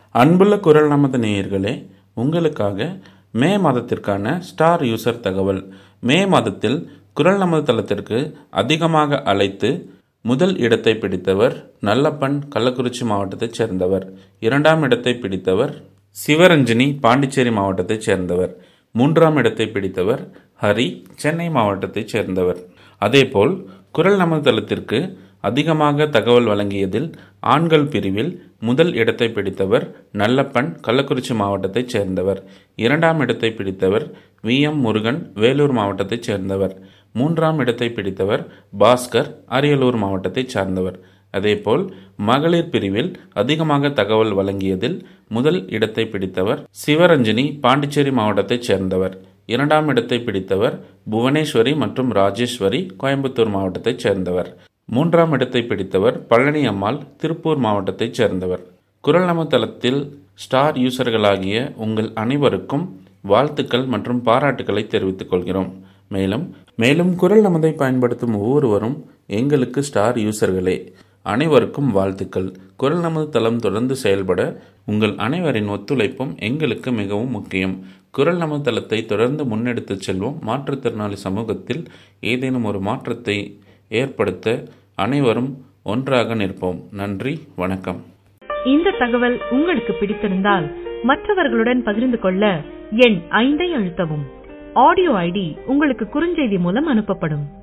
அன்புள்ள குரல் நமது நேயர்களே உங்களுக்காக மே மாதத்திற்கான ஸ்டார் யூசர் தகவல் மே மாதத்தில் குரல் நமது தளத்திற்கு அதிகமாக அழைத்து முதல் இடத்தை பிடித்தவர் நல்லப்பன் கள்ளக்குறிச்சி மாவட்டத்தைச் சேர்ந்தவர் இரண்டாம் இடத்தை பிடித்தவர் சிவரஞ்சனி பாண்டிச்சேரி மாவட்டத்தைச் சேர்ந்தவர் மூன்றாம் இடத்தை பிடித்தவர் ஹரி சென்னை மாவட்டத்தைச் சேர்ந்தவர் அதேபோல் குரல் நமது தளத்திற்கு அதிகமாக தகவல் வழங்கியதில் ஆண்கள் பிரிவில் முதல் இடத்தை பிடித்தவர் நல்லப்பன் கள்ளக்குறிச்சி மாவட்டத்தைச் சேர்ந்தவர் இரண்டாம் இடத்தை பிடித்தவர் வி எம் முருகன் வேலூர் மாவட்டத்தைச் சேர்ந்தவர் மூன்றாம் இடத்தை பிடித்தவர் பாஸ்கர் அரியலூர் மாவட்டத்தைச் சார்ந்தவர் அதேபோல் மகளிர் பிரிவில் அதிகமாக தகவல் வழங்கியதில் முதல் இடத்தை பிடித்தவர் சிவரஞ்சனி பாண்டிச்சேரி மாவட்டத்தைச் சேர்ந்தவர் இரண்டாம் இடத்தை பிடித்தவர் புவனேஸ்வரி மற்றும் ராஜேஸ்வரி கோயம்புத்தூர் மாவட்டத்தைச் சேர்ந்தவர் மூன்றாம் இடத்தை பிடித்தவர் பழனி அம்மாள் திருப்பூர் மாவட்டத்தைச் சேர்ந்தவர் குரல் நம தளத்தில் ஸ்டார் யூசர்களாகிய உங்கள் அனைவருக்கும் வாழ்த்துக்கள் மற்றும் பாராட்டுக்களை தெரிவித்துக் கொள்கிறோம் மேலும் மேலும் குரல் நமதை பயன்படுத்தும் ஒவ்வொருவரும் எங்களுக்கு ஸ்டார் யூசர்களே அனைவருக்கும் வாழ்த்துக்கள் குரல் நமது தளம் தொடர்ந்து செயல்பட உங்கள் அனைவரின் ஒத்துழைப்பும் எங்களுக்கு மிகவும் முக்கியம் குரல் நமது தளத்தை தொடர்ந்து முன்னெடுத்துச் செல்வோம் மாற்றுத்திறனாளி சமூகத்தில் ஏதேனும் ஒரு மாற்றத்தை ஏற்படுத்த அனைவரும் ஒன்றாக நிற்போம் நன்றி வணக்கம் இந்த தகவல் உங்களுக்கு பிடித்திருந்தால் மற்றவர்களுடன் பகிர்ந்து கொள்ள எண் ஐந்தை அழுத்தவும் ஆடியோ ஐடி உங்களுக்கு குறுஞ்செய்தி மூலம் அனுப்பப்படும்